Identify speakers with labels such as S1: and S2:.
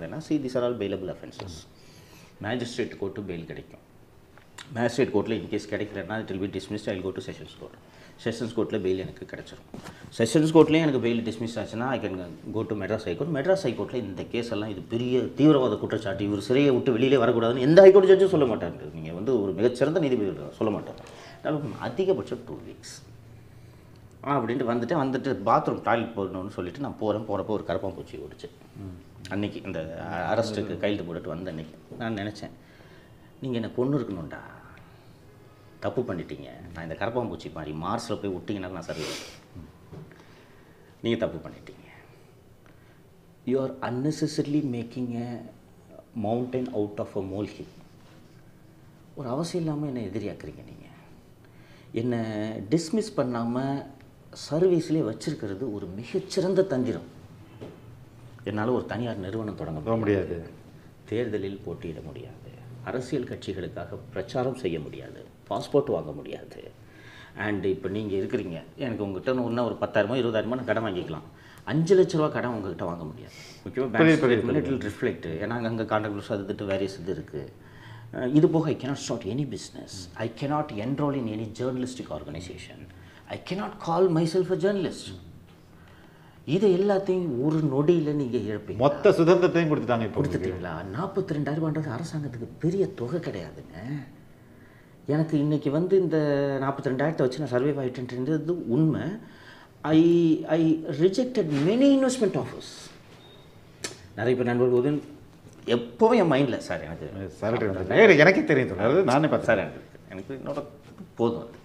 S1: ஏன்னா see this are all bailable offences magistrate court bail கிடைக்கும் magistrate கோர்ட்டில் in case கிடைக்கலன்னா it will be dismissed I go to sessions court sessions கோர்ட்டில் bail எனக்கு கிடச்சிரும் sessions கோர்ட்லேயும் எனக்கு பெயில் டிஸ்மிஸ் ஆச்சுன்னா I can go to Madras high court Madras ஹைகோர்ட்டில் இந்த கேஸ் எல்லாம் இது பெரிய தீவிரவாத குற்றச்சாட்டு இவர் சிறையை விட்டு வெளியிலே வரக்கூடாதுன்னு எந்த ஹைகோர்ட் ஜட்ஜும் சொல்ல மாட்டாங்க நீங்கள் வந்து ஒரு மிகச்சிறந்த நீதிபதி சொல்ல மாட்டாங்க அதனால அதிகபட்சம் டூ வீக்ஸ் அப்படின்ட்டு வந்துட்டு வந்துட்டு பாத்ரூம் டாய்லெட் போடணும்னு சொல்லிட்டு நான் போகிறேன் போகிறப்போ ஒரு கரப்பாம்பூச்சி ஓடிச்சு அன்னைக்கு இந்த அரெஸ்ட்டுக்கு கையெழுத்து போட்டுட்டு வந்த அன்னைக்கு நான் நினச்சேன் நீங்கள் என்ன பொண்ணு இருக்கணும்டா தப்பு பண்ணிட்டீங்க நான் இந்த கரப்பாம்பூச்சி மாதிரி மார்ஸில் போய் விட்டிங்கன்னா நான் சரி நீங்கள் தப்பு பண்ணிட்டீங்க you are unnecessarily making a mountain out of a molehill ஒரு அவசியம் இல்லாமல் என்னை எதிரியாக்குறீங்க நீங்கள் என்னை டிஸ்மிஸ் பண்ணாமல் சர்வீஸ்லேயே வச்சிருக்கிறது ஒரு மிகச்சிறந்த தந்திரம் என்னால் ஒரு தனியார் நிறுவனம் தொடங்க
S2: போக முடியாது
S1: தேர்தலில் போட்டியிட முடியாது அரசியல் கட்சிகளுக்காக பிரச்சாரம் செய்ய முடியாது பாஸ்போர்ட் வாங்க முடியாது அண்ட் இப்போ நீங்கள் இருக்கிறீங்க எனக்கு உங்ககிட்ட இன்னும் ஒரு பத்தாயிரமோ இருபதாயிரமோ நான் கடன் வாங்கிக்கலாம் அஞ்சு லட்ச ரூபா கடன் உங்ககிட்ட வாங்க முடியாது
S2: புரியுது, புரியுது,
S1: முக்கியமாக இட் ரிஃப்ளெக்ட் ஏன்னா அங்கே கான்ட்ராக்டர்ஸ் அது திட்டு வேரியஸ் இது இருக்குது இது போக I cannot start any business I cannot enroll in any journalistic organisation I cannot call myself a journalist இதை எல்லாத்தையும் ஒரு நொடியில் நீங்கள் இழப்பீங்க
S2: மொத்த சுதந்திரத்தையும் கொடுத்துட்டாங்க இப்போ உங்களுக்கு.
S1: கொடுத்துட்டீங்களா நாற்பத்தி ரெண்டாயிரரூபான்றது அரசாங்கத்துக்கு பெரிய தொகை கிடையாதுங்க எனக்கு இன்னைக்கு வந்து இந்த நாற்பத்தி ரெண்டாயிரத்தை வச்சு நான் சர்வே ஆகிட்டுன்றது உண்மை I I rejected many investment offers நிறைய பேர் நண்பர்கள் போது எப்போவும் என் மைண்டில் சார் எனக்கு
S2: சரட்டு வந்து. ஏய், எனக்கே தெரியும் தோணுது நானே பார்த்தேன்
S1: சார் எனக்கு எனக்கு என்னோட போதும் அது